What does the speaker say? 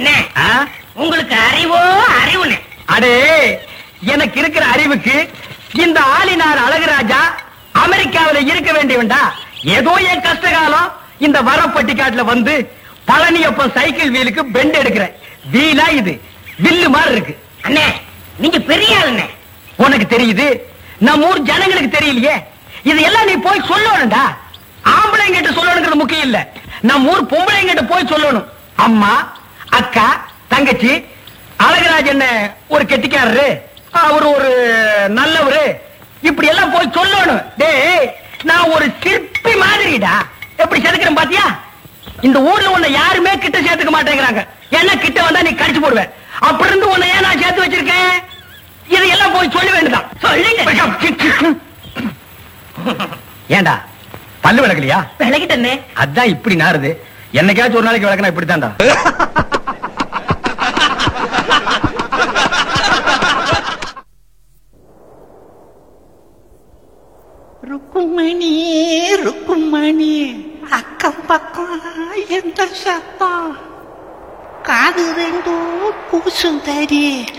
அண்ணே ஆ? உங்களுக்கு அறிவோ அறிவுண்ணே அடே எனக்கு இருக்கிற அறிவுக்கு இந்த ஆளினார் அழகுராஜா அமெரிக்காவில இருக்க வேண்டியவன்டா ஏதோ என் கஷ்ட காலம் இந்த வரப்பட்டிக்காட்டுல வந்து பழனியப்பன் சைக்கிள் வீலுக்கு பெண்ட் எடுக்கிறேன் வீலா இது வில்லு மாதிரி இருக்கு அண்ணே நீங்க பெரிய ஆளுண்ணே உனக்கு தெரியுது நம்ம ஊர் ஜனங்களுக்கு தெரியலையே இது எல்லாம் நீ போய் சொல்லணும்டா ஆம்பளைங்கிட்ட சொல்லணுங்கிறது முக்கியம் இல்ல நம்ம ஊர் பொம்பளைங்கிட்ட போய் சொல்லணும் அம்மா அக்கா தங்கச்சி அழகராஜன் ஒரு கெட்டிக்காரரு அவர் ஒரு நல்லவரு இப்படி எல்லாம் போய் சொல்லணும் டேய் நான் ஒரு சிற்பி மாதிரிடா எப்படி செதுக்கிறேன் பாத்தியா இந்த ஊர்ல உன்னை யாருமே கிட்ட சேர்த்துக்க மாட்டேங்கிறாங்க என்ன கிட்ட வந்தா நீ கடிச்சு போடுவேன் அப்படி இருந்து உன்னை ஏன் நான் சேர்த்து வச்சிருக்கேன் இதையெல்லாம் போய் சொல்ல வேண்டியதான் சொல்லுங்க ஏண்டா பல்லு விளக்கலையா விலகிட்டண்ணே அதான் இப்படி நாறுது என்னைக்காச்சும் ஒரு நாளைக்கு விளக்கனா இப்படித்தான்டா ருக்குமணி ருக்குமணி அக்கம் பக்கம் எந்த சத்தம் காது ரெண்டும் கூசும் தரி